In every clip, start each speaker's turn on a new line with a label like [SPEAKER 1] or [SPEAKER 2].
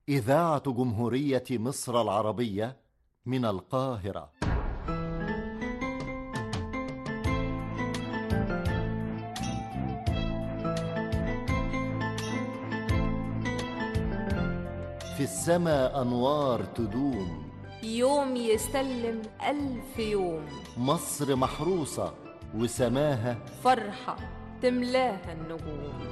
[SPEAKER 1] إذاعة جمهورية مصر العربية من القاهرة في السماء أنوار تدوم
[SPEAKER 2] يوم يسلم ألف يوم
[SPEAKER 1] مصر محروسة وسماها
[SPEAKER 2] فرحة تملاها النجوم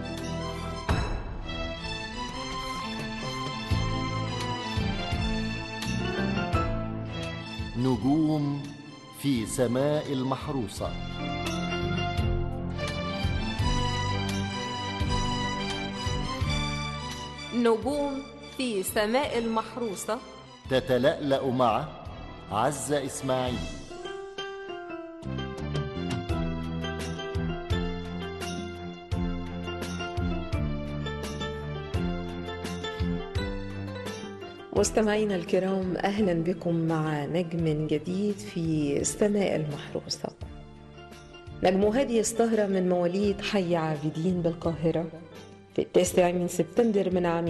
[SPEAKER 1] نجوم في سماء المحروسة
[SPEAKER 2] نجوم في سماء المحروسة
[SPEAKER 1] تتلألأ مع عزة إسماعيل
[SPEAKER 3] مستمعينا الكرام اهلا بكم مع نجم جديد في السماء المحروسه نجم هذه السهرة من مواليد حي عابدين بالقاهرة في التاسع من سبتمبر من عام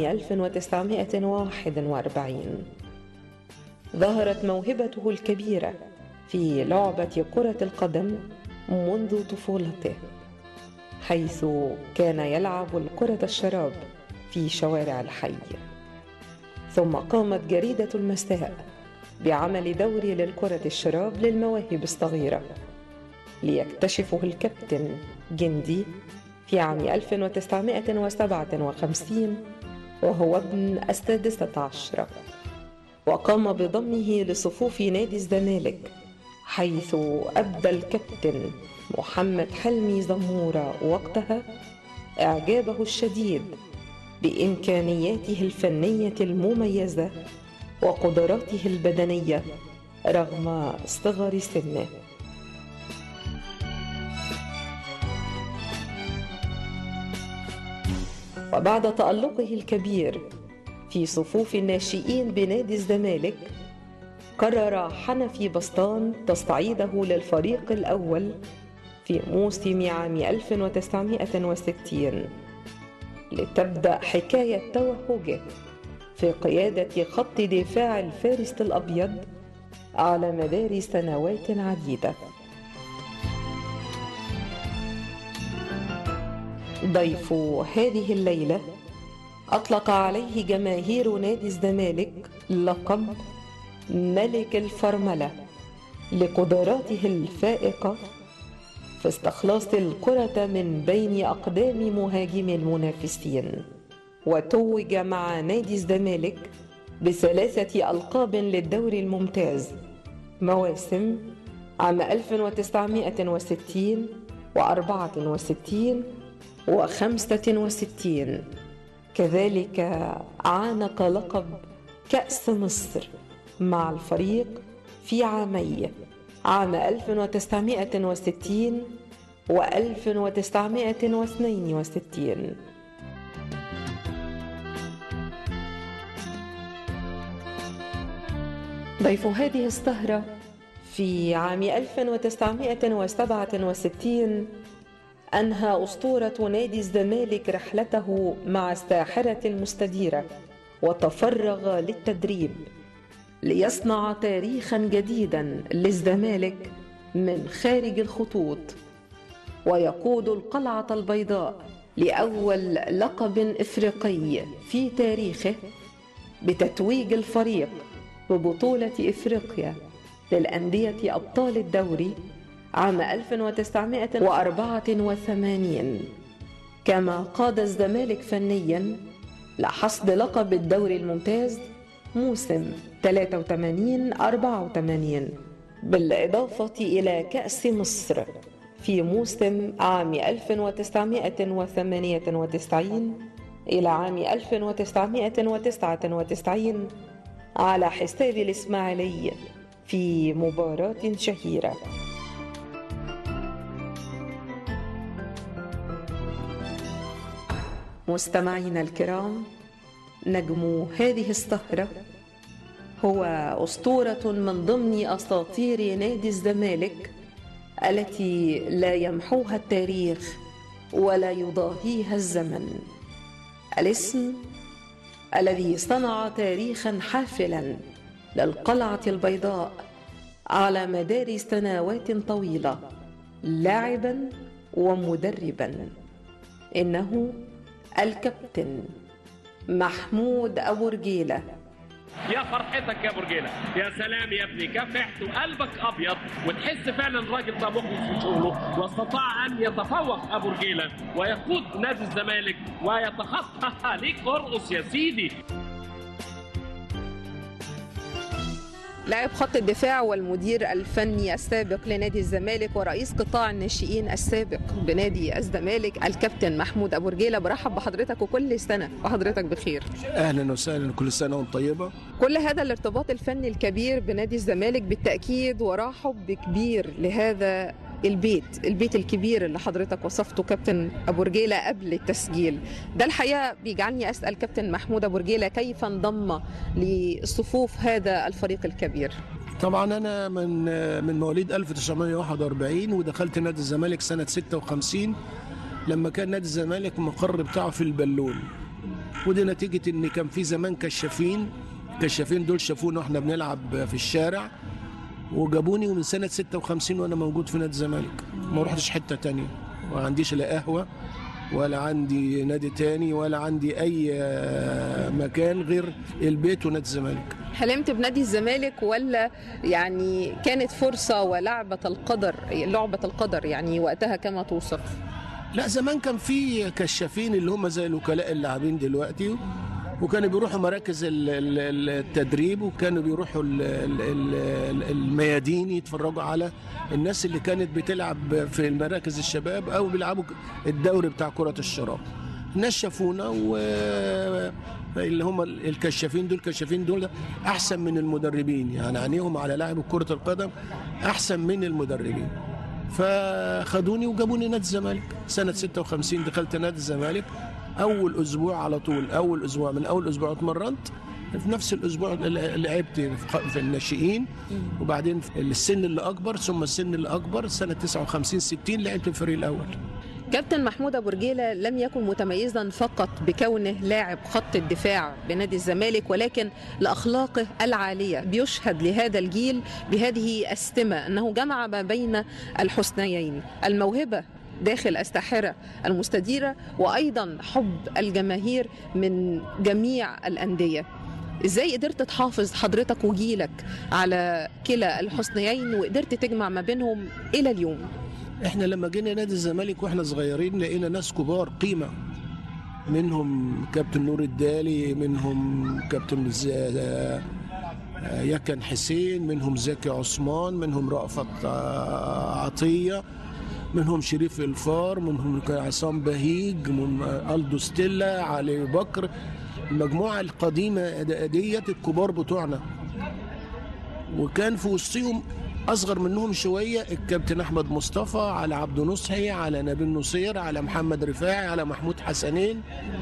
[SPEAKER 3] 1941 ظهرت موهبته الكبيرة في لعبة كرة القدم منذ طفولته حيث كان يلعب الكرة الشراب في شوارع الحي ثم قامت جريدة المساء بعمل دوري للكرة الشراب للمواهب الصغيرة ليكتشفه الكابتن جندي في عام 1957 وهو ابن السادسة عشرة وقام بضمه لصفوف نادي الزمالك حيث أبدى الكابتن محمد حلمي زمورة وقتها إعجابه الشديد بامكانياته الفنيه المميزه وقدراته البدنيه رغم صغر سنه وبعد تالقه الكبير في صفوف الناشئين بنادي الزمالك قرر حنفي بسطان تصعيده للفريق الأول في موسم عام 1960 لتبدأ حكاية توهجه في قيادة خط دفاع الفارس الأبيض على مدار سنوات عديدة ضيف هذه الليلة أطلق عليه جماهير نادي الزمالك لقب ملك الفرملة لقدراته الفائقة في استخلاص الكرة من بين أقدام مهاجم المنافسين وتوج مع نادي الزمالك بثلاثة ألقاب للدوري الممتاز مواسم عام 1960 و64 و65 كذلك عانق لقب كأس مصر مع الفريق في عامي عام 1960 و 1962 ضيف هذه السهرة في عام 1967 أنهى أسطورة نادي الزمالك رحلته مع الساحرة المستديرة وتفرغ للتدريب ليصنع تاريخا جديدا للزمالك من خارج الخطوط ويقود القلعه البيضاء لاول لقب افريقي في تاريخه بتتويج الفريق ببطوله افريقيا للانديه ابطال الدوري عام 1984 كما قاد الزمالك فنيا لحصد لقب الدوري الممتاز موسم 83 84 بالإضافة إلى كأس مصر في موسم عام 1998 إلى عام 1999 على حساب الإسماعيلي في مباراة شهيرة مستمعينا الكرام نجم هذه السهرة هو أسطورة من ضمن أساطير نادي الزمالك التي لا يمحوها التاريخ ولا يضاهيها الزمن الاسم الذي صنع تاريخا حافلا للقلعة البيضاء على مدار سنوات طويلة لاعبا ومدربا إنه الكابتن محمود أبو رجيلة
[SPEAKER 4] يا فرحتك يا برجيله يا سلام يا ابني كافحت وقلبك ابيض وتحس فعلا الراجل ده مخلص في شغله واستطاع ان يتفوق ابو رجيله ويقود نادي الزمالك ويتخطى ليك ارقص يا سيدي
[SPEAKER 2] لاعب خط الدفاع والمدير الفني السابق لنادي الزمالك ورئيس قطاع الناشئين السابق بنادي الزمالك الكابتن محمود ابو رجيله برحب بحضرتك وكل سنه وحضرتك بخير
[SPEAKER 5] اهلا وسهلا كل سنه وانت طيبه
[SPEAKER 2] كل هذا الارتباط الفني الكبير بنادي الزمالك بالتاكيد وراه حب كبير لهذا البيت البيت الكبير اللي حضرتك وصفته كابتن ابو رجيله قبل التسجيل ده الحقيقه بيجعلني اسال كابتن محمود ابو رجيله كيف انضم لصفوف هذا الفريق الكبير
[SPEAKER 5] طبعا انا من من مواليد 1941 ودخلت نادي الزمالك سنه 56 لما كان نادي الزمالك المقر بتاعه في البلول ودي نتيجه ان كان في زمان كشافين الكشافين دول شافونا واحنا بنلعب في الشارع وجابوني ومن سنه 56 وانا موجود في نادي الزمالك ما رحتش حته تانية ما عنديش لا قهوه ولا عندي نادي تاني ولا عندي اي آه، مكان غير البيت ونادي الزمالك
[SPEAKER 2] حلمت بنادي الزمالك ولا يعني كانت فرصه ولعبه القدر لعبه القدر يعني وقتها كما توصف
[SPEAKER 5] لا زمان كان في كشافين اللي هم زي الوكلاء اللاعبين دلوقتي وكانوا بيروحوا مراكز ال- ال- التدريب وكانوا بيروحوا ال- ال- ال- الميادين يتفرجوا على الناس اللي كانت بتلعب في المراكز الشباب او بيلعبوا الدوري بتاع كرة الشراب الناس شافونا و اللي هم الكشافين دول الكشافين دول احسن من المدربين يعني عينيهم على لاعب كرة القدم احسن من المدربين فخدوني وجابوني نادي الزمالك سنة 56 دخلت نادي الزمالك أول أسبوع على طول أول أسبوع من أول أسبوع اتمرنت في نفس الأسبوع اللي لعبت في في الناشئين وبعدين في السن اللي أكبر ثم السن اللي أكبر سنة 59 60 لعبت في الفريق الأول
[SPEAKER 2] كابتن محمود ابو رجيله لم يكن متميزا فقط بكونه لاعب خط الدفاع بنادي الزمالك ولكن لاخلاقه العاليه بيشهد لهذا الجيل بهذه السمه انه جمع ما بين الحسنيين الموهبه داخل الساحره المستديره وايضا حب الجماهير من جميع الانديه ازاي قدرت تحافظ حضرتك وجيلك على كلا الحسنيين وقدرت تجمع ما بينهم الى اليوم
[SPEAKER 5] احنا لما جينا نادي الزمالك واحنا صغيرين لقينا ناس كبار قيمة منهم كابتن نور الدالي منهم كابتن ز- آه، آه، يكن حسين منهم زكي عثمان منهم رأفت آه، عطية منهم شريف الفار منهم كان عصام بهيج من ألدو ستيلا علي بكر المجموعة القديمة ديت الكبار بتوعنا وكان في وسطهم اصغر منهم شويه الكابتن احمد مصطفى على عبد نصحي على نبيل نصير على محمد رفاعي على محمود حسنين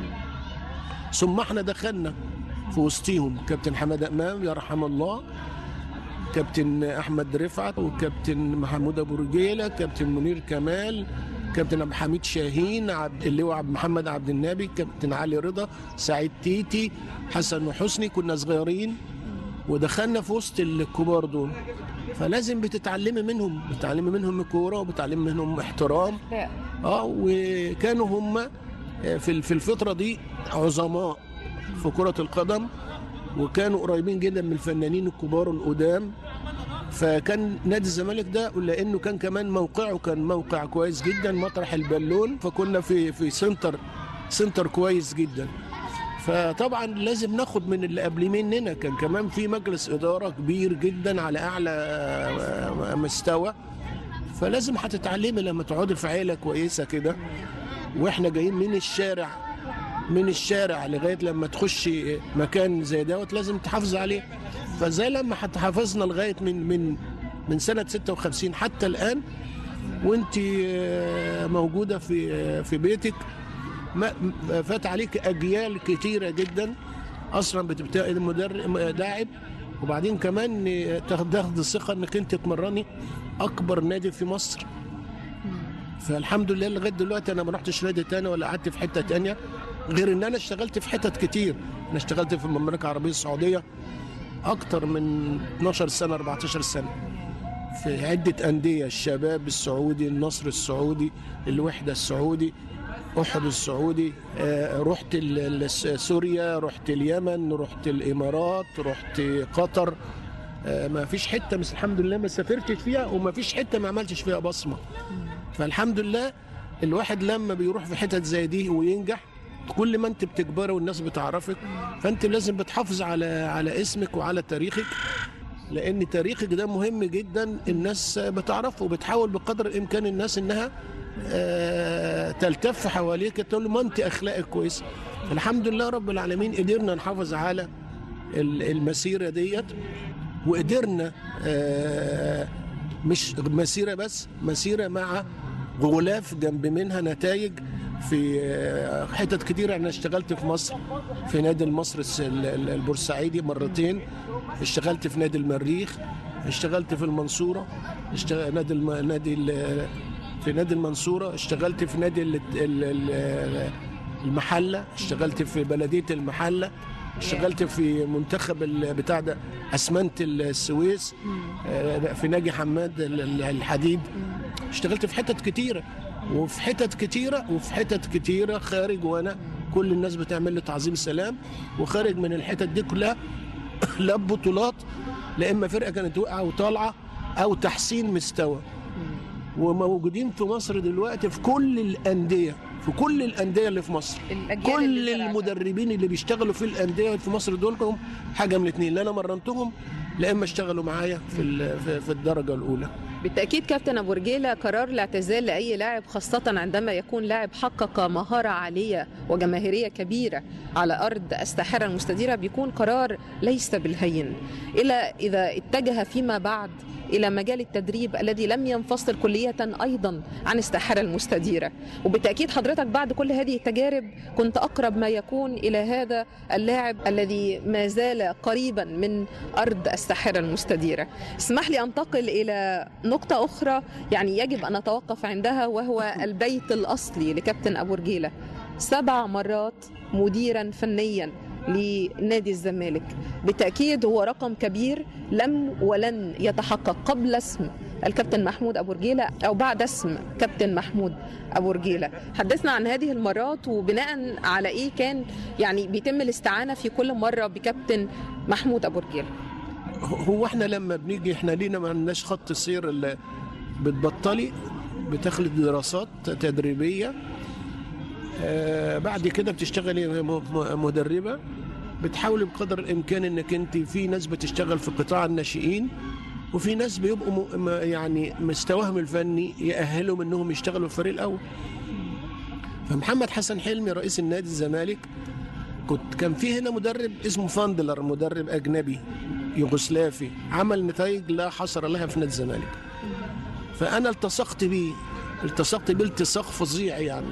[SPEAKER 5] ثم احنا دخلنا في وسطهم كابتن حماد امام يرحم الله كابتن احمد رفعت وكابتن محمود ابو رجيله كابتن منير كمال كابتن عبد الحميد شاهين عبد اللواء عبد محمد عبد النبي كابتن علي رضا سعيد تيتي حسن وحسني كنا صغيرين ودخلنا في وسط الكبار دول فلازم بتتعلمي منهم بتتعلمي منهم الكوره وبتتعلمي منهم احترام اه وكانوا هم في في الفتره دي عظماء في كره القدم وكانوا قريبين جدا من الفنانين الكبار القدام فكان نادي الزمالك ده لانه كان كمان موقعه كان موقع كويس جدا مطرح البالون فكنا في في سنتر سنتر كويس جدا فطبعا لازم ناخد من اللي قبل مننا كان كمان في مجلس اداره كبير جدا على اعلى مستوى فلازم هتتعلمي لما تقعدي في عيله كويسه كده واحنا جايين من الشارع من الشارع لغايه لما تخشي مكان زي دوت لازم تحافظي عليه فزي لما هتحافظنا لغايه من من من سنه 56 حتى الان وانت موجوده في في بيتك ما فات عليك اجيال كتيره جدا اصلا بتبتدئ مدرب لاعب وبعدين كمان تاخد الثقه انك انت تمرني اكبر نادي في مصر فالحمد لله لغايه دلوقتي انا ما رحتش نادي تاني ولا قعدت في حته تانيه غير ان انا اشتغلت في حتت كتير انا اشتغلت في المملكه العربيه السعوديه اكتر من 12 سنه 14 سنه في عده انديه الشباب السعودي النصر السعودي الوحده السعودي احد السعودي آه، رحت ال- ال- سوريا رحت اليمن رحت الامارات رحت قطر آه، ما فيش حته بس الحمد لله ما سافرتش فيها وما فيش حته ما عملتش فيها بصمه فالحمد لله الواحد لما بيروح في حتت زي دي وينجح كل ما انت بتكبري والناس بتعرفك فانت لازم بتحافظ على على اسمك وعلى تاريخك لان تاريخك ده مهم جدا الناس بتعرفه وبتحاول بقدر الامكان الناس انها آه، تلتف حواليك تقول له ما انت اخلاقك كويسه الحمد لله رب العالمين قدرنا نحافظ على ال- المسيره ديت وقدرنا آه، مش مسيره بس مسيره مع غلاف جنب منها نتائج في آه، حتت كتير انا اشتغلت في مصر في نادي المصر الس- ال- ال- البورسعيدي مرتين اشتغلت في نادي المريخ اشتغلت في المنصوره اشتغل نادي الم... نادي ال... في نادي المنصوره اشتغلت في نادي ال... ال... ال... المحله اشتغلت في بلديه المحله اشتغلت في منتخب ال- بتاع ده اسمنت السويس آه، في ناجي حماد ال- ال- الحديد اشتغلت في حتت كتيره وفي حتت كتيره وفي حتت كتيره خارج وانا كل الناس بتعمل لي تعظيم سلام وخارج من الحتت دي كلها لا بطولات لا اما فرقه كانت واقعه وطالعه او تحسين مستوى وموجودين في مصر دلوقتي في كل الانديه في كل الانديه اللي في مصر
[SPEAKER 2] الأجيال
[SPEAKER 5] كل
[SPEAKER 2] اللي طلعت.
[SPEAKER 5] المدربين اللي بيشتغلوا في الانديه في مصر دول كلهم حاجه من الاثنين لا انا مرنتهم لا اما اشتغلوا معايا في ال- في- في الدرجه الاولى
[SPEAKER 2] بالتأكيد كابتن أبو رجيلة قرار الاعتزال لأي لاعب خاصة عندما يكون لاعب حقق مهارة عالية وجماهيرية كبيرة على أرض الساحرة المستديرة بيكون قرار ليس بالهين إلا إذا اتجه فيما بعد إلى مجال التدريب الذي لم ينفصل كلية أيضا عن الساحرة المستديرة وبالتأكيد حضرتك بعد كل هذه التجارب كنت أقرب ما يكون إلى هذا اللاعب الذي ما زال قريبا من أرض الساحرة المستديرة اسمح لي أنتقل إلى نقطة أخرى يعني يجب أن نتوقف عندها وهو البيت الأصلي لكابتن أبو رجيلة سبع مرات مديرا فنيا لنادي الزمالك بالتأكيد هو رقم كبير لم ولن يتحقق قبل اسم الكابتن محمود أبو رجيلة أو بعد اسم كابتن محمود أبو رجيلة حدثنا عن هذه المرات وبناء على إيه كان يعني بيتم الاستعانة في كل مرة بكابتن محمود أبو رجيلة
[SPEAKER 5] هو احنا لما بنيجي احنا لينا ما عندناش خط سير اللي بتبطلي بتاخدي دراسات تدريبيه آه بعد كده بتشتغلي م- م- مدربه بتحاولي بقدر الامكان انك انت في ناس بتشتغل في قطاع الناشئين وفي ناس بيبقوا م- م- يعني مستواهم الفني يأهلهم انهم يشتغلوا في الفريق الاول فمحمد حسن حلمي رئيس النادي الزمالك كنت كان في هنا مدرب اسمه فاندلر مدرب اجنبي يوغوسلافي عمل نتائج لا حصر لها في نادي الزمالك فانا التصقت بيه التصقت بيه التصاق فظيع يعني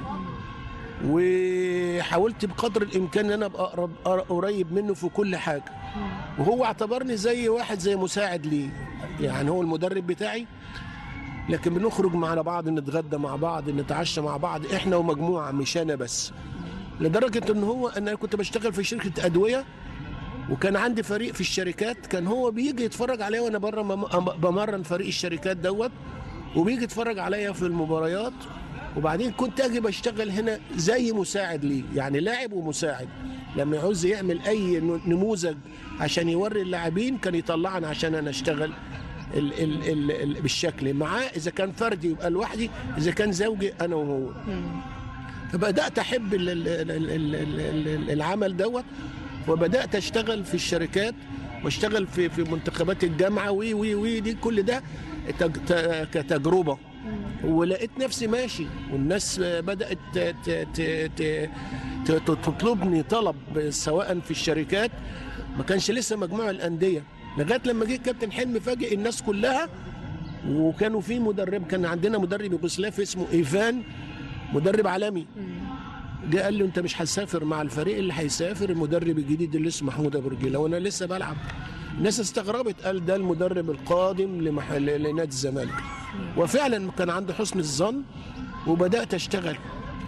[SPEAKER 5] وحاولت بقدر الامكان ان انا ابقى اقرب أر- قريب منه في كل حاجه وهو اعتبرني زي واحد زي مساعد ليه يعني هو المدرب بتاعي لكن بنخرج مع بعض نتغدى مع بعض نتعشى مع بعض احنا ومجموعه مش انا بس لدرجه ان هو انا كنت بشتغل في شركه ادويه وكان عندي فريق في الشركات كان هو بيجي يتفرج عليا وانا بره مم- بمرن فريق الشركات دوت وبيجي يتفرج عليا في المباريات وبعدين كنت اجي بشتغل هنا زي مساعد ليه يعني لاعب ومساعد لما يعوز يعمل اي ن- نموذج عشان يوري اللاعبين كان يطلعني عشان انا اشتغل ال ال ال ال بالشكل معاه اذا كان فردي يبقى لوحدي اذا كان زوجي انا وهو فبدات احب ال- ال- ال- ال- ال- ال- ال- العمل دوت وبدات اشتغل في الشركات واشتغل في في منتخبات الجامعه وي وي وي دي كل ده تج- ت- كتجربه ولقيت نفسي ماشي والناس بدات ت- ت- ت- ت- ت- تطلبني طلب سواء في الشركات ما كانش لسه مجموعه الانديه لغايه لما جه كابتن حلمي فاجئ الناس كلها وكانوا في مدرب كان عندنا مدرب يوغوسلافي اسمه ايفان مدرب عالمي جه قال لي انت مش هتسافر مع الفريق اللي هيسافر المدرب الجديد اللي اسمه محمود ابو رجيله وانا لسه بلعب الناس استغربت قال ده المدرب القادم لمح... لنادي الزمالك وفعلا كان عنده حسن الظن وبدات اشتغل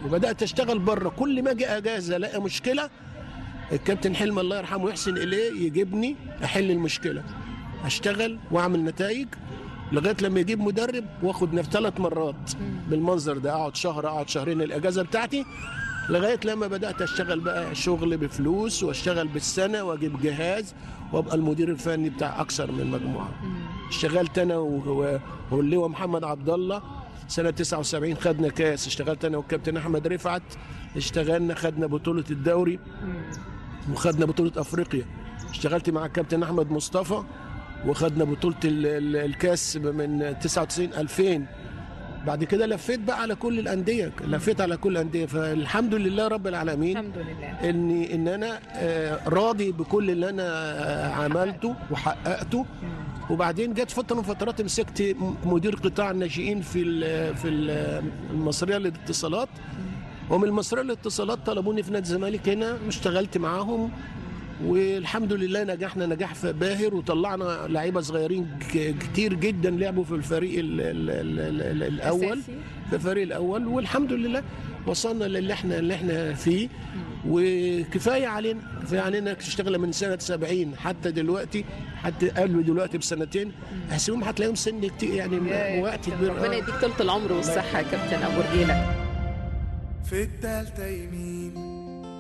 [SPEAKER 5] وبدات اشتغل بره كل ما اجي اجازه الاقي مشكله الكابتن حلمي الله يرحمه ويحسن اليه يجيبني احل المشكله اشتغل واعمل نتائج لغايه لما يجيب مدرب واخد نفس ثلاث مرات بالمنظر ده اقعد شهر اقعد شهرين الاجازه بتاعتي لغايه لما بدات اشتغل بقى شغل بفلوس واشتغل بالسنه واجيب جهاز وابقى المدير الفني بتاع اكثر من مجموعه اشتغلت انا و- و- واللواء محمد عبد الله سنه 79 خدنا كاس اشتغلت انا والكابتن احمد رفعت اشتغلنا خدنا بطوله الدوري وخدنا بطوله افريقيا اشتغلت مع الكابتن احمد مصطفى وخدنا بطوله ال- ال- الكاس من 99 2000 بعد كده لفيت بقى على كل الانديه لفيت على كل الانديه فالحمد لله رب العالمين
[SPEAKER 2] الحمد لله
[SPEAKER 5] اني ان انا آه، راضي بكل اللي انا آه، عملته وحققته وبعدين جت فتره من فترات مسكت م- مدير قطاع الناشئين في ال في ال- المصريه للاتصالات ومن المصريه للاتصالات طلبوني في نادي الزمالك هنا اشتغلت معاهم والحمد لله نجحنا نجاح باهر وطلعنا لعيبه صغيرين ك- كتير جدا لعبوا في الفريق ال ال ال ال ال الاول
[SPEAKER 2] أساسي.
[SPEAKER 5] في الفريق الاول والحمد لله وصلنا للي احنا اللي احنا فيه وكفايه علينا كفايه علينا انك تشتغل من سنه 70 حتى دلوقتي حتى قبل دلوقتي بسنتين احسبهم هتلاقيهم سن كتير يعني
[SPEAKER 2] يا
[SPEAKER 5] وقت
[SPEAKER 2] كابتن،
[SPEAKER 5] كبير
[SPEAKER 2] ربنا
[SPEAKER 5] آه.
[SPEAKER 2] يديك طولة العمر والصحة يا كابتن أبو رجيلة
[SPEAKER 6] في التالتة يمين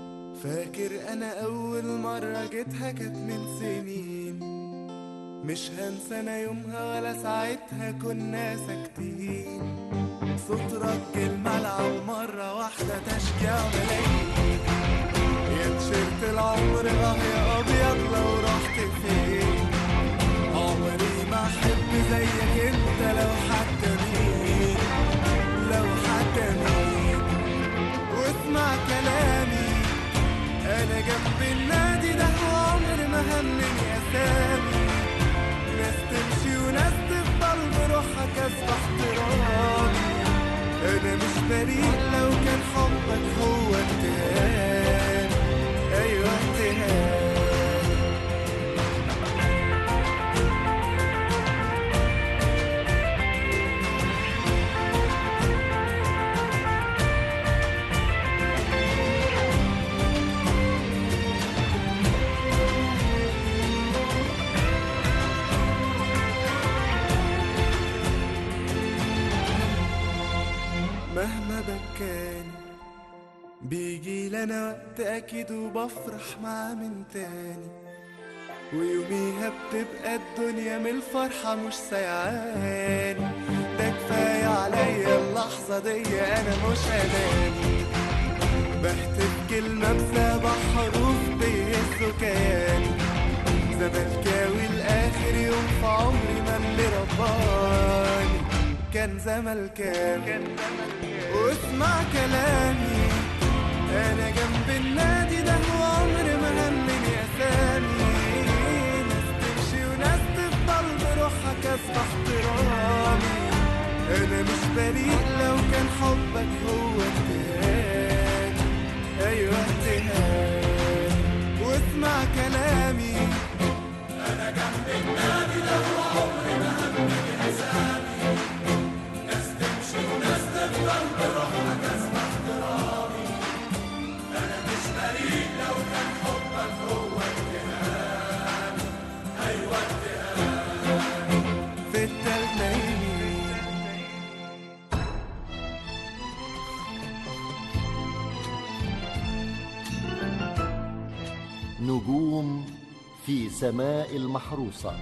[SPEAKER 6] فاكر انا اول مرة جيتها كانت من سنين مش هنسى انا يومها ولا ساعتها كنا ساكتين صوت رج الملعب مرة واحدة تشجيع ملايين يا تيشيرت العمر اه يا ابيض لو رحت فين عمري ما احب زيك انت لو حتى مين لو حتى مين واسمع كلامي انا جنب النادي ده عمر ما همني اسامي ناس تمشي وناس تفضل بروحها كسب احترامي انا مش بريء لو كان حبك هو اتهام ايوه اتهام مهما بكاني بيجي لنا وقت اكيد وبفرح معاه من تاني ويوميها بتبقى الدنيا من الفرحة مش سيعاني ده كفاية عليا اللحظة دي انا مش اناني بهتف كلمة بسبع حروف بيهزوا كياني زملكاوي لآخر يوم في عمري ما اللي رباني كان زملكاوي واسمع كلامي انا جنب النادي ده وعمر ما همني اسامي ناس تمشي وناس تفضل بروحها كسب احترامي انا مش بريء لو كان حبك هو اتهام ايوه اتهام واسمع كلامي في التالتة يمين
[SPEAKER 1] نجوم في سماء المحروسة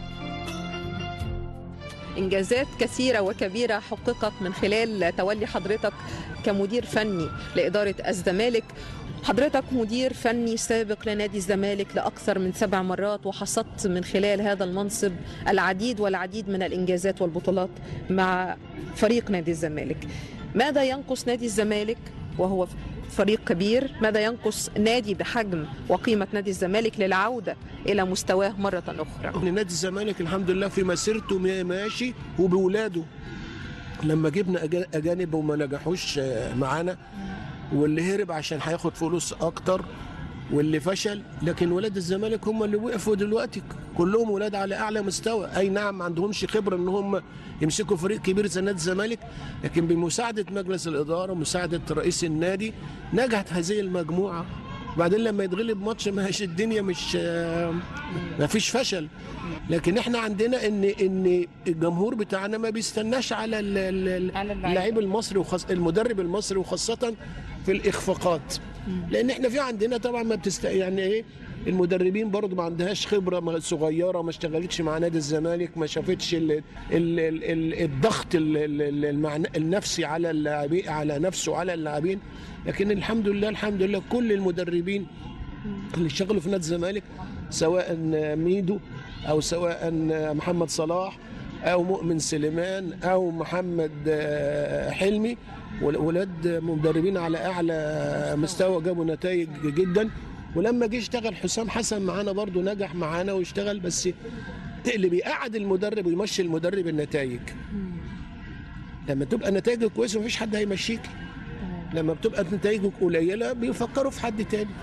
[SPEAKER 2] إنجازات كثيرة وكبيرة حققت من خلال تولي حضرتك كمدير فني لإدارة الزمالك حضرتك مدير فني سابق لنادي الزمالك لأكثر من سبع مرات وحصدت من خلال هذا المنصب العديد والعديد من الإنجازات والبطولات مع فريق نادي الزمالك ماذا ينقص نادي الزمالك وهو فريق كبير ماذا ينقص نادي بحجم وقيمة نادي الزمالك للعودة إلى مستواه مرة أخرى
[SPEAKER 5] ان نادي الزمالك الحمد لله في مسيرته ما- ماشي وبولاده لما جبنا أجا- اجانب وما نجحوش آه، معانا واللي هرب عشان هياخد فلوس اكتر واللي فشل لكن ولاد الزمالك هم اللي وقفوا دلوقتي كلهم ولاد على اعلى مستوى اي نعم ما عندهمش خبره ان هم يمسكوا فريق كبير زي نادي الزمالك لكن بمساعده مجلس الاداره ومساعده رئيس النادي نجحت هذه المجموعه وبعدين لما يتغلب ماتش ما هيش الدنيا مش ما فيش فشل لكن احنا عندنا ان ان الجمهور بتاعنا ما بيستناش على ال- ال-
[SPEAKER 2] على اللعيبة.
[SPEAKER 5] اللاعب المصري وخاص المدرب المصري وخاصه في الاخفاقات لان احنا في عندنا طبعا ما بتست يعني ايه المدربين برضه ما عندهاش خبره ما- صغيره ما اشتغلتش مع نادي الزمالك ما شافتش ال ال ال ال الضغط ال- ال- ال- المعنى- النفسي على اللاعبين على نفسه على اللاعبين لكن الحمد لله الحمد لله كل المدربين اللي اشتغلوا في نادي الزمالك سواء ميدو او سواء محمد صلاح او مؤمن سليمان او محمد آه، حلمي ولاد مدربين على اعلى مستوى جابوا نتائج جدا ولما جه اشتغل حسام حسن معانا برضو نجح معانا واشتغل بس اللي بيقعد المدرب ويمشي المدرب النتائج لما تبقى نتائجك كويسه مفيش حد هيمشيك لما بتبقى نتائجك قليله بيفكروا في حد تاني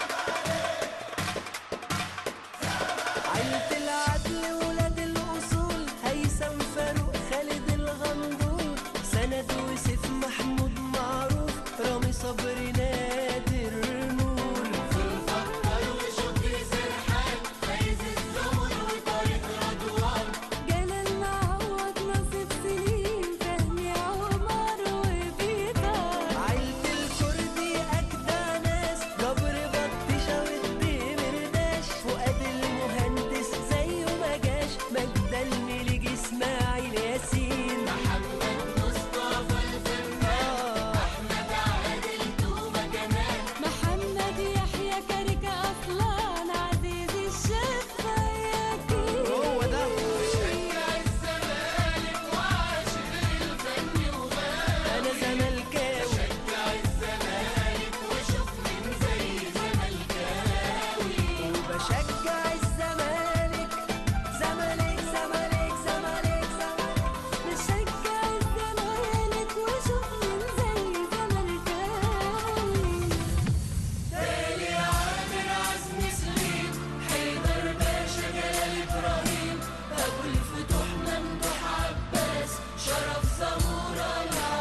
[SPEAKER 6] عيلة العدل ولاد الأصول هيثم فاروق خالد الغندور سند وسيف محمود معروف رامي صبري نادر نور في الفقر وشكري سرحان فايز الزمر وطارق رضوان
[SPEAKER 7] جلال معوض نصيب سليم فهمي عمر وبيطار
[SPEAKER 6] عيلة الكردي أجدع ناس جبر بطيشة والدمرداش فؤاد المهندس زيه ما جاش مجدة المليجي إسماعيل ياسين محمد مصطفى الفنان أحمد عادل توبة جمال
[SPEAKER 7] محمد يحيى كاريكا أصلان عزيز الشيخ فياكين
[SPEAKER 6] هو ده شجع الزمالك وعاشق الفن وغاب أنا زملكاوي شجع الزمالك وشوف من زي زملكاوي وبشجع الزمالك زمالك زمالك زمالك زمالك
[SPEAKER 7] بشجع الزمالك وشوف من زي زملكاوي
[SPEAKER 6] تالي عامر عزمي سليم حيدر باشا جلال ابراهيم ابو الفتوح ممدوح عباس شرف زمورة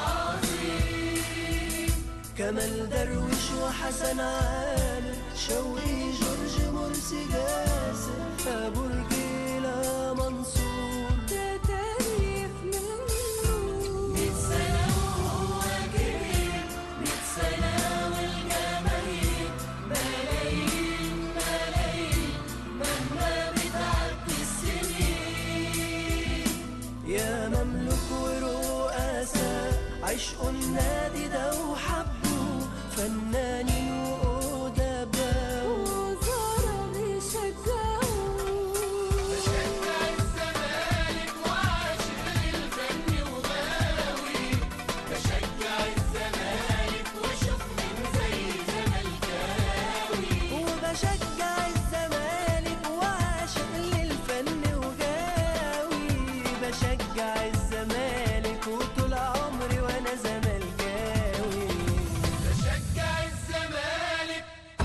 [SPEAKER 6] العظيم كمال درويش وحسن عامر شوقي جورج مرسي جاسر ابو رجيلة منصور
[SPEAKER 7] ده تاريخ من نور
[SPEAKER 6] ميت سنة وهو كبير ميت سنة والجماهير ملايين ملايين مهما بتعدي السنين يا مملوك ورؤساء عشقوا النادي ده وحبوا فنانين وأدباء
[SPEAKER 7] وزارة بيشجعوا
[SPEAKER 6] بشجع الزمالك وعاشق الفن وغاوي بشجع الزمالك وشوف من زي زملكاوي وبشجع الزمالك وعاشق للفن وغاوي بشجع الزمالك وطول عمري وانا زملكاوي بشجع الزمالك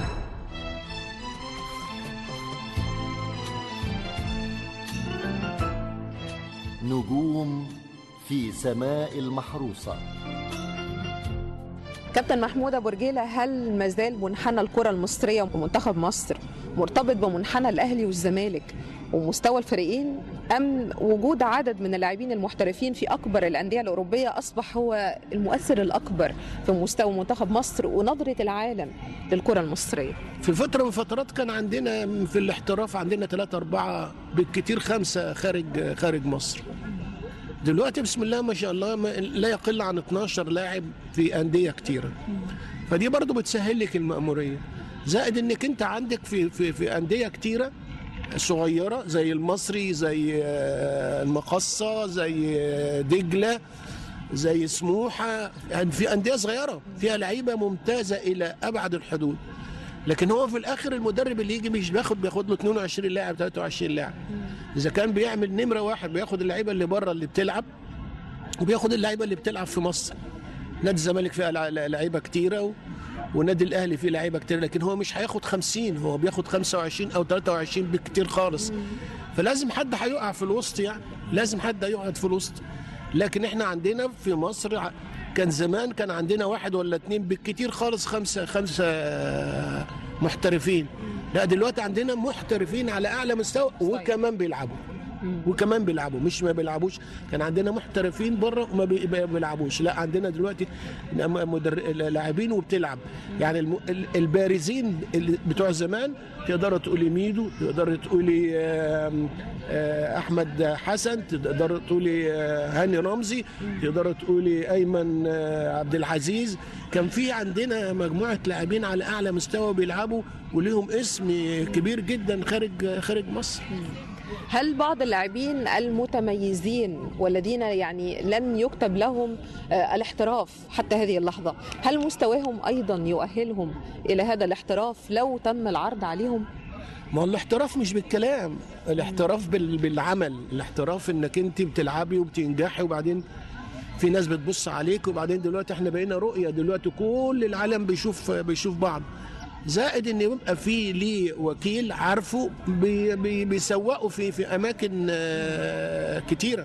[SPEAKER 1] نجوم في سماء المحروسة
[SPEAKER 2] كابتن محمود ابو رجيله هل ما زال منحنى الكره المصريه ومنتخب مصر مرتبط بمنحنى الاهلي والزمالك ومستوى الفريقين ام وجود عدد من اللاعبين المحترفين في اكبر الانديه الاوروبيه اصبح هو المؤثر الاكبر في مستوى منتخب مصر ونظره العالم للكره المصريه
[SPEAKER 5] في فترة من فترات كان عندنا في الاحتراف عندنا ثلاثة أربعة بالكتير خمسة خارج خارج مصر دلوقتي بسم الله ما شاء الله ما لا يقل عن 12 لاعب في أندية كتيرة فدي برضو بتسهل لك المأمورية زائد انك انت عندك في في في أندية كتيرة صغيرة زي المصري زي آه، المقصة زي آه، دجلة زي سموحة يعني في أندية صغيرة فيها لعيبة ممتازة إلى أبعد الحدود لكن هو في الاخر المدرب اللي يجي مش بياخد بياخد له 22 لاعب 23 لاعب اذا كان بيعمل نمره واحد بياخد اللعيبه اللي بره اللي بتلعب وبياخد اللعيبه اللي بتلعب في مصر نادي الزمالك فيها لع- لعيبه كتيره و... والنادي الاهلي فيه لعيبه كتير لكن هو مش هياخد 50 هو بياخد 25 او 23 بالكتير خالص فلازم حد هيقع في الوسط يعني لازم حد هيقعد في الوسط لكن احنا عندنا في مصر ع- كان زمان كان عندنا واحد ولا اتنين بالكتير خالص خمسه خمسه محترفين لا دلوقتي عندنا محترفين على اعلى مستوى وكمان بيلعبوا وكمان بيلعبوا مش ما بيلعبوش كان عندنا محترفين بره وما بي- ما بيلعبوش لا عندنا دلوقتي مدر... لاعبين وبتلعب يعني الم... ال- البارزين اللي بتوع زمان تقدر تقولي ميدو تقدر تقولي آم، آه، احمد حسن تقدر تقولي آه، هاني رمزي تقدر تقولي ايمن آه، عبد العزيز كان في عندنا مجموعه لاعبين على اعلى مستوى بيلعبوا وليهم اسم كبير جدا خارج خارج مصر
[SPEAKER 2] هل بعض اللاعبين المتميزين والذين يعني لم يكتب لهم آه، الاحتراف حتى هذه اللحظة هل مستواهم أيضا يؤهلهم إلى هذا الاحتراف لو تم العرض عليهم؟
[SPEAKER 5] ما هو الاحتراف مش بالكلام الاحتراف بال... بالعمل الاحتراف انك انت بتلعبي وبتنجحي وبعدين في ناس بتبص عليك وبعدين دلوقتي احنا بقينا رؤيه دلوقتي كل العالم بيشوف بيشوف بعض زائد ان يبقى في ليه وكيل عارفه بي... بي... بيسوقه في في اماكن آه، كتيره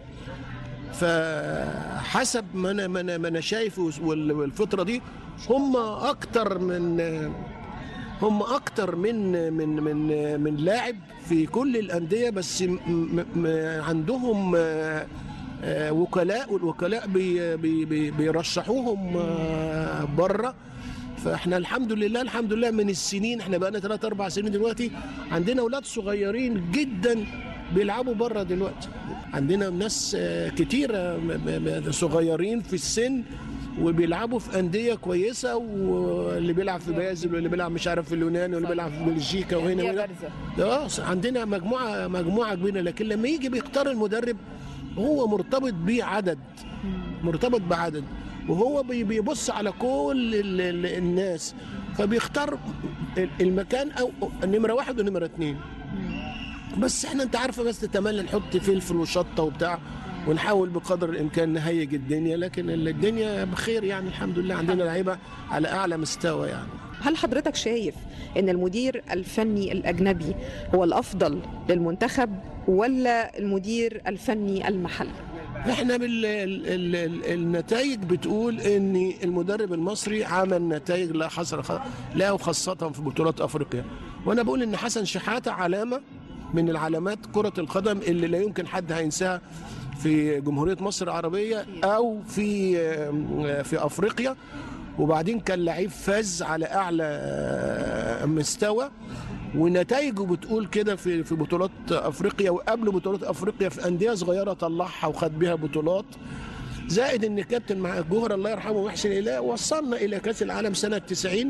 [SPEAKER 5] فحسب ما انا ما انا ما انا شايف وال- والفتره دي هم اكتر من هم اكتر من من من من لاعب في كل الانديه بس م م م عندهم آه، آه، وكلاء والوكلاء بي بي بي بيرشحوهم آه، بره فاحنا الحمد لله الحمد لله من السنين احنا بقى لنا 3 4 سنين دلوقتي عندنا اولاد صغيرين جدا بيلعبوا بره دلوقتي عندنا ناس آه، كتيره م- م- م- صغيرين في السن وبيلعبوا في انديه كويسه واللي بيلعب في بازل واللي بيلعب مش عارف في اليونان واللي بيلعب في بلجيكا وهنا
[SPEAKER 2] أندية
[SPEAKER 5] وهنا
[SPEAKER 2] بارزة.
[SPEAKER 5] اه عندنا مجموعه مجموعه كبيره لكن لما يجي بيختار المدرب هو مرتبط بعدد مرتبط بعدد وهو بي- بيبص على كل ال- ال- الناس فبيختار ال- المكان او نمره واحد ونمره اتنين بس احنا انت عارفه بس تتمنى نحط فلفل وشطه وبتاع ونحاول بقدر الامكان نهيج الدنيا لكن الدنيا بخير يعني الحمد لله عندنا لعيبه على اعلى مستوى يعني
[SPEAKER 2] هل حضرتك شايف ان المدير الفني الاجنبي هو الافضل للمنتخب ولا المدير الفني المحلي
[SPEAKER 5] احنا بال ال- ال- ال- النتائج بتقول ان المدرب المصري عمل نتائج لا حصر خ- له وخاصه في بطولات افريقيا وانا بقول ان حسن شحاته علامه من العلامات كره القدم اللي لا يمكن حد هينساها في جمهوريه مصر العربيه او في في افريقيا وبعدين كان لعيب فاز على اعلى مستوى ونتائجه بتقول كده في في بطولات افريقيا وقبل بطولات افريقيا في انديه صغيره طلعها وخد بيها بطولات زائد ان كابتن مع جوهر الله يرحمه محسن اله وصلنا الى كاس العالم سنه 90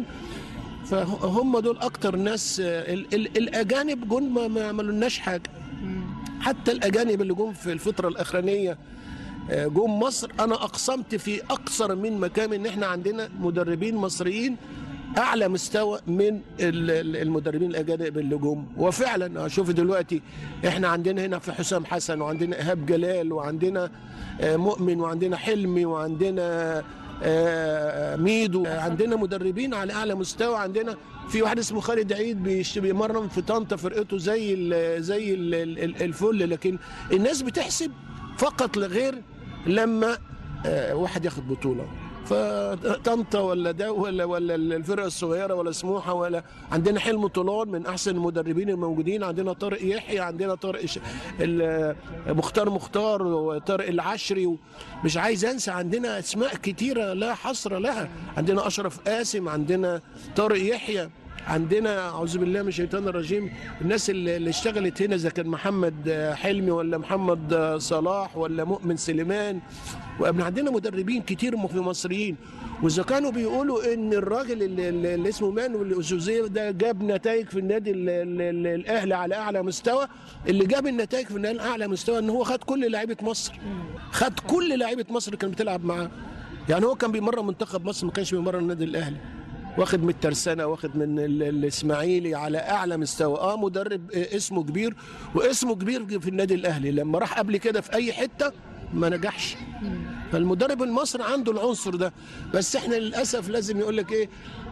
[SPEAKER 5] فهم دول اكتر ناس ال ال الاجانب جم ما ما عملولناش حاجه حتى الاجانب اللي جم في الفتره الاخرانيه آه، جم مصر انا اقسمت في اكثر من مكان ان احنا عندنا مدربين مصريين اعلى مستوى من ال- ال- المدربين الاجانب اللي جم وفعلا شوف دلوقتي احنا عندنا هنا في حسام حسن وعندنا ايهاب جلال وعندنا آه، مؤمن وعندنا حلمي وعندنا آه، ميدو آه، عندنا مدربين على اعلى مستوى عندنا في واحد اسمه خالد عيد بيش- بيمرن في طنطا فرقته زي ال زي ال ال الفل لكن الناس بتحسب فقط لغير لما آه، واحد ياخد بطوله فطنطا ولا ده ولا ولا الفرقه الصغيره ولا سموحه ولا عندنا حلم طولان من احسن المدربين الموجودين عندنا طارق يحيى عندنا طارق ش... ال- مختار مختار وطارق العشري مش عايز انسى عندنا اسماء كتيره لا حصر لها عندنا اشرف قاسم عندنا طارق يحيى عندنا اعوذ بالله من الشيطان الرجيم الناس اللي اللي اشتغلت هنا اذا كان محمد حلمي ولا محمد صلاح ولا مؤمن سليمان وابن عندنا مدربين كتير في مصريين واذا كانوا بيقولوا ان الراجل اللي, اللي اللي اسمه مانويل اوزوزيه ده جاب نتائج في النادي ال- ال- ال- الاهلي على اعلى مستوى اللي جاب النتائج في النادي على اعلى مستوى ان هو خد كل لعيبه مصر خد كل لعيبه مصر اللي كانت بتلعب معاه يعني هو كان بيمرن منتخب مصر ما كانش بيمرن النادي الاهلي واخد من الترسانه واخد من ال- الاسماعيلي على اعلى مستوى اه مدرب آه، اسمه كبير واسمه كبير في النادي الاهلي لما راح قبل كده في اي حته ما نجحش فالمدرب المصري عنده العنصر ده بس احنا للاسف لازم يقول لك ايه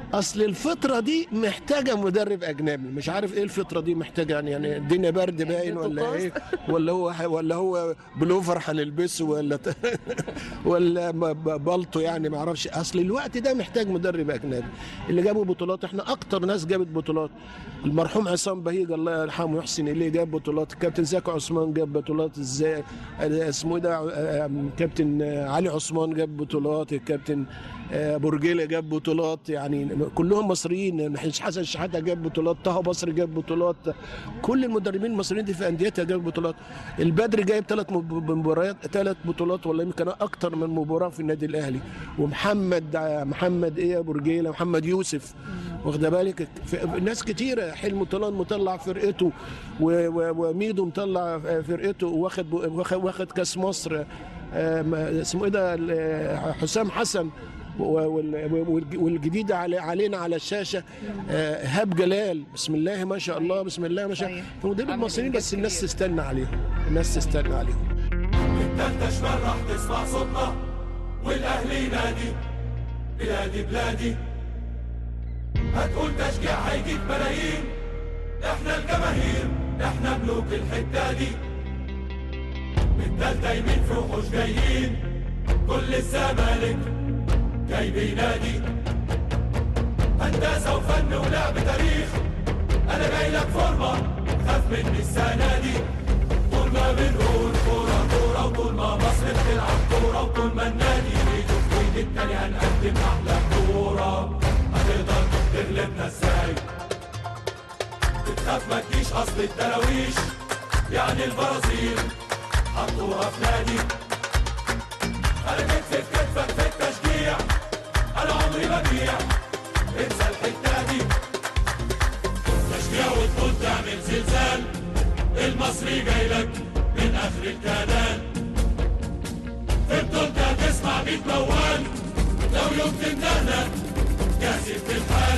[SPEAKER 5] اصل الفتره دي محتاجه مدرب اجنبي مش عارف ايه الفتره دي محتاجه يعني يعني الدنيا برد باين ولا
[SPEAKER 2] طقاس.
[SPEAKER 5] ايه ولا هو ولا هو بلوفر هنلبسه ولا ت- ولا ب- ب- بلطو يعني ما اعرفش اصل الوقت ده محتاج مدرب اجنبي اللي جابوا بطولات احنا اكتر ناس جابت بطولات المرحوم عصام بهيج الله يرحمه ويحسن اليه جاب بطولات كابتن زكي عثمان جاب بطولات ازاي اسمه إيه ده آه، كابتن آه، علي عثمان جاب بطولات الكابتن آه، برجيله جاب بطولات يعني كلهم مصريين مش حسن شحاته جاب بطولات طه بصري جاب بطولات كل المدربين المصريين دي في انديتها جاب بطولات البدري جايب ثلاث مباريات ثلاث بطولات ولا يمكن اكتر من مباراه في النادي الاهلي ومحمد آه، محمد ايه برجيله محمد يوسف واخده بالك في ناس كتيره حلمي طلال مطلع فرقته و- و- وميدو مطلع فرقته واخد واخد, واخد كاس مصر آه، ما- اسمه ايه ده ال- حسام حسن و- وال- والج- والجديد علي علينا على الشاشه آه، هاب جلال بسم الله ما شاء الله بسم الله ما شاء الله
[SPEAKER 2] صحيح.
[SPEAKER 5] فمدرب
[SPEAKER 2] عمل
[SPEAKER 5] المصريين
[SPEAKER 2] إنجاز
[SPEAKER 5] بس الناس
[SPEAKER 2] كبير.
[SPEAKER 5] تستنى عليهم الناس تستنى عليهم
[SPEAKER 6] التالتة شمال راح تسمع صوتنا والاهلي ينادي بلادي بلادي هتقول تشجيع هيجيب ملايين احنا الجماهير احنا ملوك الحتة دي التالتة يمين في وحوش جايين كل الزمالك جاي بينادي هندسة وفن ولعب تاريخ انا جاي لك فورمة خاف مني السنة دي طول ما بنقول كورة كورة وطول ما مصر بتلعب كورة وطول ما النادي بيده في ايد التاني هنقدم أحلى كورة هتقدر تغلبنا ازاي بتخاف ما تجيش أصل الدراويش يعني البرازيل حطوها في نادي أنا كتفي في كتفك في التشجيع أنا عمري ما ببيع انسى الحتة دي تشجيع وتقول تعمل زلزال المصري جاي لك من اخر الكنال في بطولتي هتسمع بيت موال لو يوم تندهنا كاسب في الحال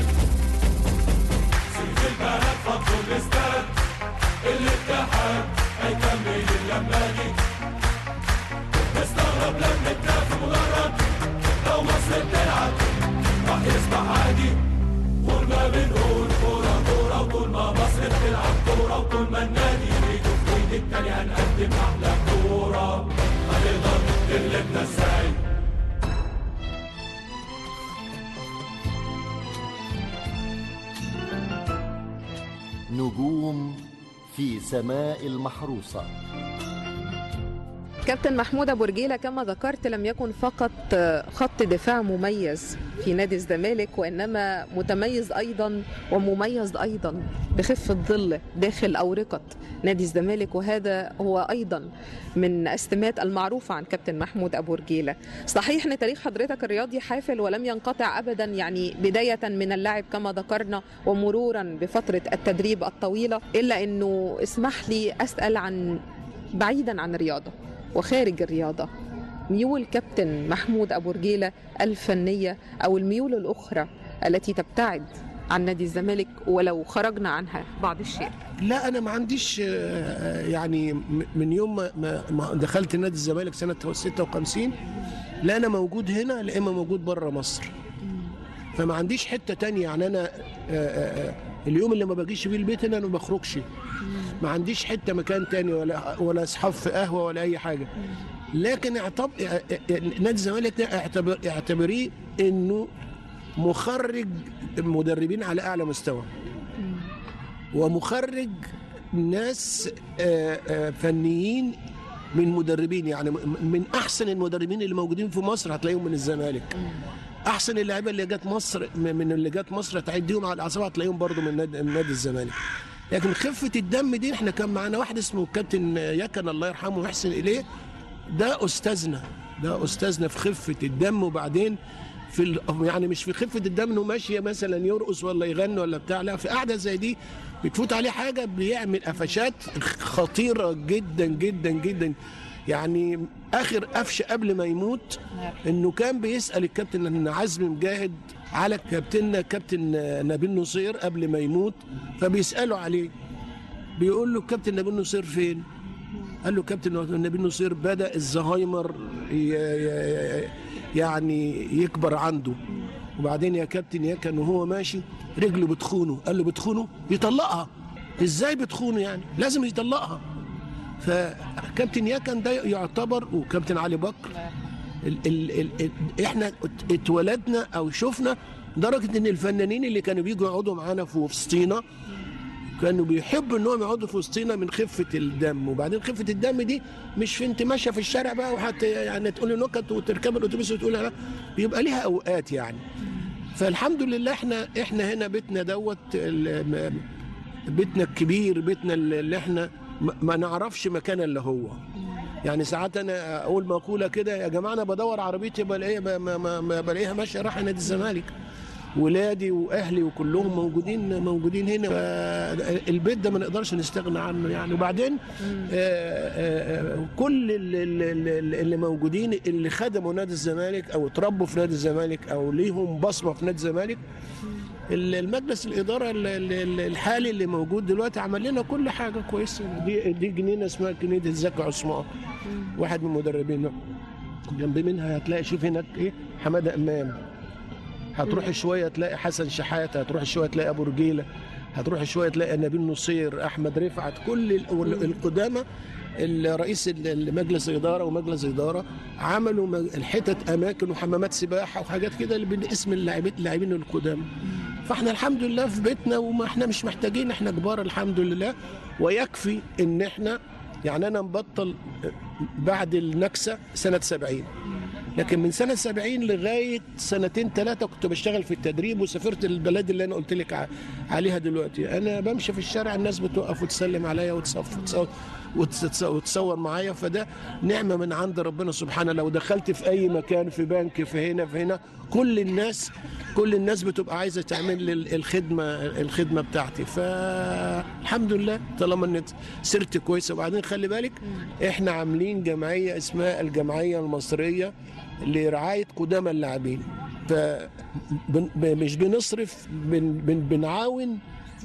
[SPEAKER 6] سيف البنات فضل الاستاد الاتحاد هيكمل اللمة دي نستغرب لما في مدرج لو مصر بتلعب راح يصبح عادي طول ما بنقول كورة كورة وطول ما مصر بتلعب كورة وطول ما النادي بيده في ايد التاني هنقدم أحلى كورة هنقدر تغلبنا ازاي
[SPEAKER 1] نجوم في سماء المحروسة
[SPEAKER 2] كابتن محمود ابو رجيله كما ذكرت لم يكن فقط خط دفاع مميز في نادي الزمالك وانما متميز ايضا ومميز ايضا بخفه ظل داخل اورقه نادي الزمالك وهذا هو ايضا من السمات المعروفه عن كابتن محمود ابو رجيله صحيح ان تاريخ حضرتك الرياضي حافل ولم ينقطع ابدا يعني بدايه من اللاعب كما ذكرنا ومرورا بفتره التدريب الطويله الا انه اسمح لي اسال عن بعيدا عن الرياضه وخارج الرياضة ميول كابتن محمود أبو رجيلة الفنية أو الميول الأخرى التي تبتعد عن نادي الزمالك ولو خرجنا عنها بعض الشيء
[SPEAKER 5] لا انا ما عنديش آه، يعني م- من يوم ما- ما ما دخلت نادي الزمالك سنه 56 لا انا موجود هنا لا اما موجود بره مصر فما عنديش حته تانية يعني انا آه، آه، آه، اليوم اللي ما باجيش فيه البيت هنا انا ما بخرجش ما عنديش حته مكان تاني ولا ولا اصحاب في قهوه ولا اي حاجه لكن اعتب... نادي الزمالك ده اعتبر... اعتبريه انه مخرج مدربين على اعلى مستوى ومخرج ناس آه، آه، فنيين من مدربين يعني م- من احسن المدربين اللي موجودين في مصر هتلاقيهم من الزمالك احسن اللعيبه اللي جت مصر م- من اللي جت مصر هتعديهم على الاعصاب هتلاقيهم برضو من نادي, من نادي الزمالك لكن خفه الدم دي احنا كان معانا واحد اسمه الكابتن يكن الله يرحمه ويحسن اليه ده استاذنا ده استاذنا في خفه الدم وبعدين في ال... يعني مش في خفه الدم انه ماشي مثلا يرقص ولا يغني ولا بتاع لا في قعده زي دي بتفوت عليه حاجه بيعمل قفشات خطيره جدا جدا جدا يعني اخر قفشه قبل ما يموت انه كان بيسال الكابتن ان عزمي مجاهد على كابتننا كابتن نبيل نصير قبل ما يموت فبيسالوا عليه بيقول له كابتن نبيل نصير فين؟ قال له كابتن نبيل نصير بدا الزهايمر ي- ي- يعني يكبر عنده وبعدين يا كابتن يا كان وهو ماشي رجله بتخونه قال له بتخونه يطلقها ازاي بتخونه يعني لازم يطلقها فكابتن يكن ده يعتبر وكابتن علي بكر ال ال ال ال احنا ات- اتولدنا او شفنا درجه ان الفنانين اللي كانوا بيجوا يقعدوا معانا في وسطينا كانوا بيحبوا انهم يقعدوا في وسطينا من خفه الدم وبعدين خفه الدم دي مش في انت ماشيه في الشارع بقى وحتى يعني تقولي نكت وتركب الاتوبيس وتقول لا بيبقى ليها اوقات يعني فالحمد لله احنا احنا هنا بيتنا دوت ال- م- بيتنا الكبير بيتنا اللي احنا ما- ما نعرفش مكان الا هو يعني ساعات انا اقول مقوله كده يا جماعه انا بدور عربيتي بلاقيها ما- ما- ما- ما بلاقيها ماشيه رايحه نادي الزمالك ولادي واهلي وكلهم موجودين موجودين هنا البيت ده ما نقدرش نستغنى عنه يعني وبعدين آه، آه، آه، كل اللي, اللي, اللي موجودين اللي خدموا نادي الزمالك او اتربوا في نادي الزمالك او ليهم بصمه في نادي الزمالك ال- المجلس الاداره ال- ال- الحالي اللي موجود دلوقتي عمل لنا كل حاجه كويسه دي دي جنينه اسمها جنينه زكي عثمان واحد من المدربين جنب منها هتلاقي شوف هناك ايه حماده امام هتروح شويه تلاقي حسن شحاته هتروح شويه تلاقي ابو رجيله هتروح شويه تلاقي نبيل نصير احمد رفعت كل ال- القدامى الرئيس ال- مجلس اداره ومجلس اداره عملوا م- الحتت اماكن وحمامات سباحه وحاجات كده اللي باسم اللاعبين اللاعبين القدامى فاحنا الحمد لله في بيتنا وما احنا مش محتاجين احنا كبار الحمد لله ويكفي ان احنا يعني انا مبطل بعد النكسه سنه 70 لكن من سنه 70 لغايه سنتين ثلاثه كنت بشتغل في التدريب وسافرت البلد اللي انا قلت لك ع- عليها دلوقتي انا بمشي في الشارع الناس بتوقف وتسلم عليا وتصف وتصور, وتتص- وتصور معايا فده نعمه من عند ربنا سبحانه لو دخلت في اي مكان في بنك في هنا في هنا كل الناس كل الناس بتبقى عايزه تعمل لي ال- الخدمه الخدمه بتاعتي فالحمد لله طالما ان سرت كويسه وبعدين خلي بالك احنا عاملين جمعيه اسمها الجمعيه المصريه لرعايه قدامى اللاعبين ف بن- ب- مش بنصرف بن بن بنعاون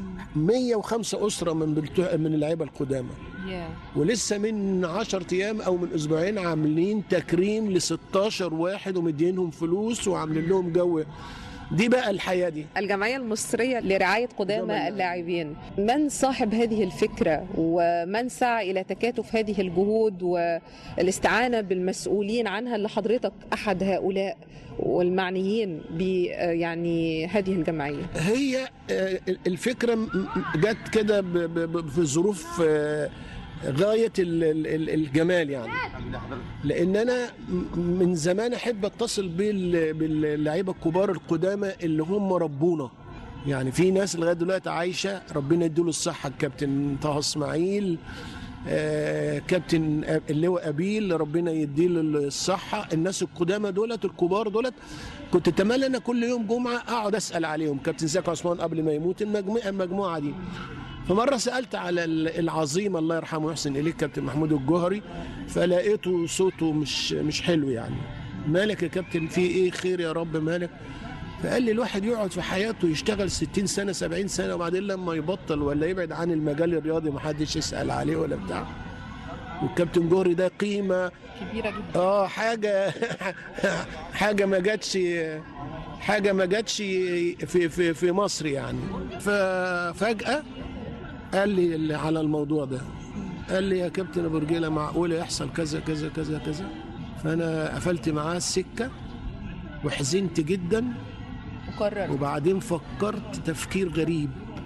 [SPEAKER 5] 105 اسره من بتوع- من اللعيبه القدامى ولسه من 10 ايام او من اسبوعين عاملين تكريم ل 16 واحد ومدينهم فلوس وعاملين لهم جو دي بقى الحياه دي
[SPEAKER 2] الجمعية المصرية لرعاية قدامى اللاعبين من صاحب هذه الفكرة ومن سعى إلى تكاتف هذه الجهود والاستعانة بالمسؤولين عنها اللي حضرتك أحد هؤلاء والمعنيين ب يعني هذه الجمعية
[SPEAKER 5] هي آه، الفكره م- م- جت كده ب- ب- ب- في ظروف آه، غايه ال- ال- ال- الجمال يعني لان انا م- من زمان احب اتصل بال- باللعيبه الكبار القدامى اللي هم ربونا يعني في ناس لغايه دلوقتي عايشه ربنا يديله الصحه الكابتن طه اسماعيل آه، كابتن أب- اللواء ابيل ربنا يديله الصحه الناس القدامى دولت الكبار دولت كنت اتمنى انا كل يوم جمعه اقعد اسال عليهم كابتن زكي عثمان قبل ما يموت المجموعه المجموعه دي فمره سالت على ال- العظيم الله يرحمه ويحسن اليه كابتن محمود الجوهري فلقيته صوته مش مش حلو يعني مالك يا كابتن في ايه خير يا رب مالك فقال لي الواحد يقعد في حياته يشتغل 60 سنه 70 سنه وبعدين لما يبطل ولا يبعد عن المجال الرياضي محدش يسال عليه ولا بتاع والكابتن جوهري ده قيمه
[SPEAKER 2] كبيرة جدا
[SPEAKER 5] اه حاجه حاجه ما جاتش حاجه ما جاتش في في في مصر يعني ففجاه قال لي اللي على الموضوع ده قال لي يا كابتن ابو رجيله معقوله يحصل كذا كذا كذا كذا فانا قفلت معاه السكه وحزنت جدا
[SPEAKER 2] مقرر
[SPEAKER 5] وبعدين فكرت تفكير غريب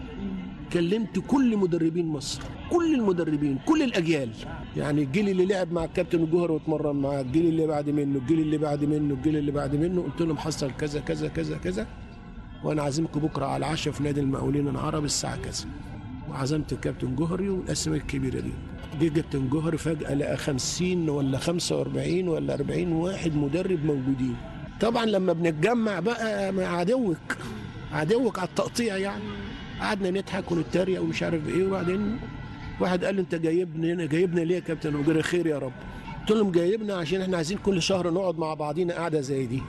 [SPEAKER 5] كلمت كل مدربين مصر كل المدربين كل الاجيال يعني الجيل اللي لعب مع الكابتن الجوهري واتمرن معاه الجيل اللي بعد منه الجيل اللي بعد منه الجيل اللي بعد منه قلت لهم حصل كذا كذا كذا كذا وانا عازمكم بكره على العشاء في نادي المقاولين العرب الساعه كذا وعزمت الكابتن جوهري والاسماء الكبيره دي جه كابتن جوهري فجاه لقى 50 ولا 45 ولا 40 واحد مدرب موجودين طبعا لما بنتجمع بقى مع عدوك عدوك على التقطيع يعني قعدنا نضحك ونتريق ومش عارف ايه وبعدين واحد قال لي انت جايبني هنا جايبنا ليه يا كابتن وجري خير يا رب قلت لهم جايبنا عشان احنا عايزين كل شهر نقعد مع بعضينا قعده زي دي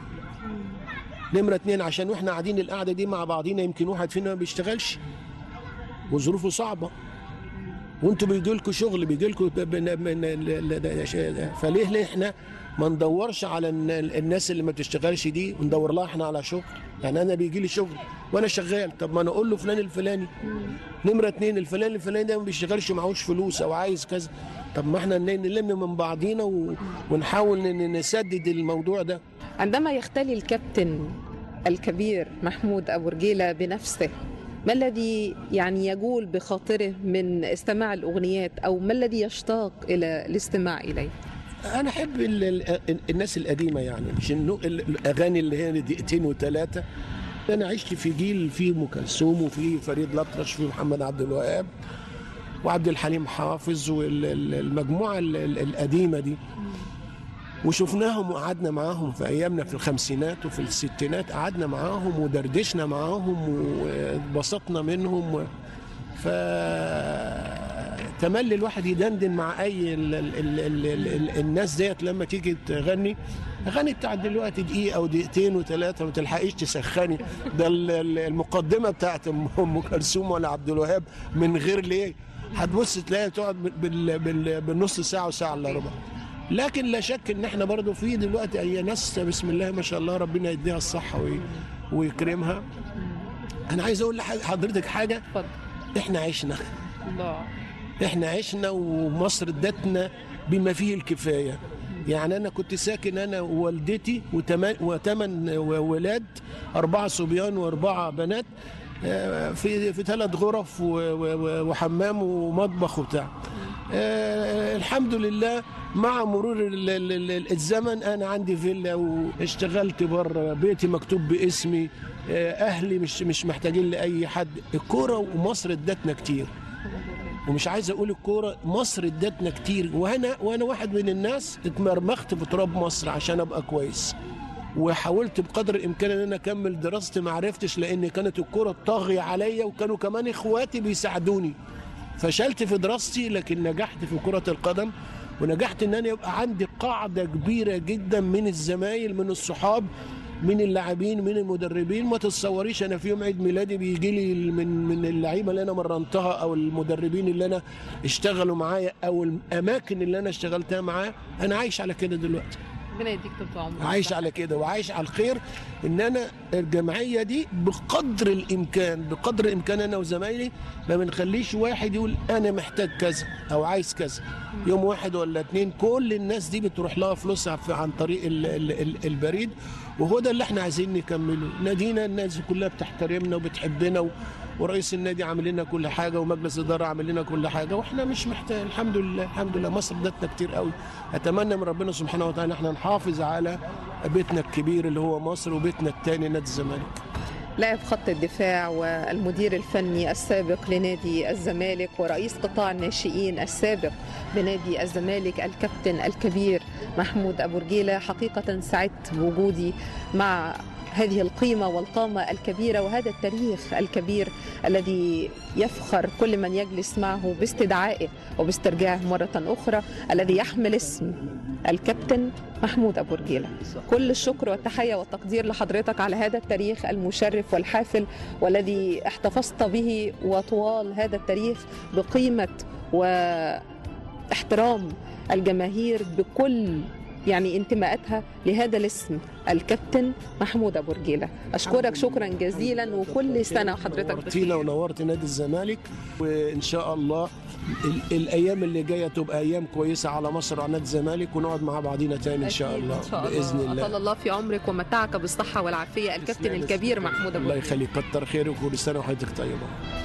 [SPEAKER 5] نمرة اتنين عشان واحنا قاعدين القعده دي مع بعضينا يمكن واحد فينا ما بيشتغلش وظروفه صعبه وانتوا بيجي لكم شغل بيجي لكم فليه ليه احنا ما ندورش على الن- الناس اللي ما بتشتغلش دي وندور لها احنا على شغل يعني انا بيجي لي شغل وانا شغال طب ما انا اقول له فلان الفلاني نمره اتنين الفلان الفلاني ده ما بيشتغلش معهوش فلوس او عايز كذا طب ما احنا ن- نلم من بعضينا و... ونحاول ن- نسدد الموضوع ده
[SPEAKER 2] عندما يختلي الكابتن الكبير محمود أبو رجيلة بنفسه ما الذي يعني يجول بخاطره من استماع الأغنيات أو ما الذي يشتاق إلى الاستماع إليه
[SPEAKER 5] انا احب ال- ال- الناس القديمه يعني مش النوع ال- الاغاني اللي هي دقيقتين وثلاثه انا عشت في جيل فيه ام كلثوم وفي فريد الأطرش وفي محمد عبد الوهاب وعبد الحليم حافظ والمجموعه القديمه دي وشفناهم وقعدنا معاهم في ايامنا في الخمسينات وفي الستينات قعدنا معاهم ودردشنا معاهم واتبسطنا منهم و... ف تملي الواحد يدندن مع اي ال ال ال ال ال ال الناس ديت لما تيجي تغني اغاني بتاعت دلوقتي دقيقه او دقيقتين وثلاثه ما تلحقيش تسخني ده ال- ال- المقدمه بتاعت ام أم كلثوم ولا عبد الوهاب من غير ليه هتبص تلاقيها تقعد بال بال بالنص ساعه وساعه الا ربع لكن لا شك ان احنا برضو في دلوقتي اي ناس بسم الله ما شاء الله ربنا يديها الصحه وي- ويكرمها انا عايز اقول لحضرتك حاجه
[SPEAKER 2] اتفضل
[SPEAKER 5] احنا عشنا
[SPEAKER 2] الله
[SPEAKER 5] احنا عشنا ومصر ادتنا بما فيه الكفايه يعني انا كنت ساكن انا ووالدتي وتمن وثمان ولاد اربعه صبيان واربعه بنات آه، في في ثلاث غرف و- و- وحمام ومطبخ وبتاع آه، الحمد لله مع مرور ال- ال- ال- الزمن انا عندي فيلا واشتغلت بره بيتي مكتوب باسمي آه، اهلي مش مش محتاجين لاي حد الكوره ومصر ادتنا كتير ومش عايز اقول الكوره مصر ادتنا كتير وانا وانا واحد من الناس اتمرمخت في تراب مصر عشان ابقى كويس وحاولت بقدر الامكان ان انا اكمل دراستي ما عرفتش لان كانت الكوره طاغيه عليا وكانوا كمان اخواتي بيساعدوني فشلت في دراستي لكن نجحت في كره القدم ونجحت ان انا يبقى عندي قاعده كبيره جدا من الزمايل من الصحاب من اللاعبين من المدربين ما تتصوريش انا في يوم عيد ميلادي بيجي لي من من اللعيبه اللي انا مرنتها او المدربين اللي انا اشتغلوا معايا او الاماكن اللي انا اشتغلتها معاه انا عايش على كده دلوقتي
[SPEAKER 2] ربنا يديك طول عمرك
[SPEAKER 5] عايش على كده وعايش على الخير ان انا الجمعيه دي بقدر الامكان بقدر الامكان انا وزمايلي ما بنخليش واحد يقول انا محتاج كذا او عايز كذا يوم واحد ولا اتنين كل الناس دي بتروح لها فلوسها في- عن طريق ال ال ال البريد وهو ده اللي احنا عايزين نكمله نادينا الناس كلها بتحترمنا وبتحبنا و ورئيس النادي عامل لنا كل حاجه ومجلس الاداره عامل لنا كل حاجه واحنا مش محتاج الحمد لله الحمد لله مصر ادتنا كتير قوي اتمنى من ربنا سبحانه وتعالى احنا نحافظ على بيتنا الكبير اللي هو مصر وبيتنا الثاني نادي الزمالك
[SPEAKER 2] لاعب خط الدفاع والمدير الفني السابق لنادي الزمالك ورئيس قطاع الناشئين السابق بنادي الزمالك الكابتن الكبير محمود أبو رجيلة حقيقة سعدت بوجودي مع هذه القيمة والقامة الكبيرة وهذا التاريخ الكبير الذي يفخر كل من يجلس معه باستدعائه وباسترجاعه مرة أخرى الذي يحمل اسم الكابتن محمود أبو رجيلة كل الشكر والتحية والتقدير لحضرتك على هذا التاريخ المشرف والحافل والذي احتفظت به وطوال هذا التاريخ بقيمة واحترام الجماهير بكل يعني انتماءاتها لهذا الاسم الكابتن محمود أبو رجيلة أشكرك شكرا جزيلا وكل سنة وحضرتك
[SPEAKER 5] نورتينا
[SPEAKER 2] بخير
[SPEAKER 5] ونورت نادي الزمالك وان شاء الله ال- الايام اللي جايه تبقى ايام كويسه على مصر وعلى نادي الزمالك ونقعد مع بعضينا تاني ان شاء
[SPEAKER 2] أكيد
[SPEAKER 5] الله
[SPEAKER 2] إن شاء
[SPEAKER 5] باذن
[SPEAKER 2] الله
[SPEAKER 5] الله
[SPEAKER 2] أطال الله في عمرك ومتعك بالصحة والعافية الكابتن
[SPEAKER 5] تسلمي.
[SPEAKER 2] الكبير محمود أبو
[SPEAKER 5] الله
[SPEAKER 2] رجيلة
[SPEAKER 5] يخليك كتر خيرك وكل سنه وحضرتك طيبه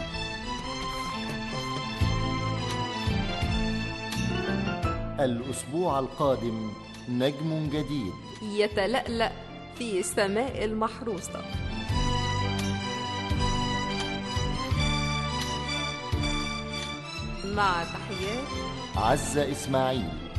[SPEAKER 1] الأسبوع القادم نجم جديد
[SPEAKER 3] يتلألأ في السماء المحروسة مع تحيات
[SPEAKER 1] عزة إسماعيل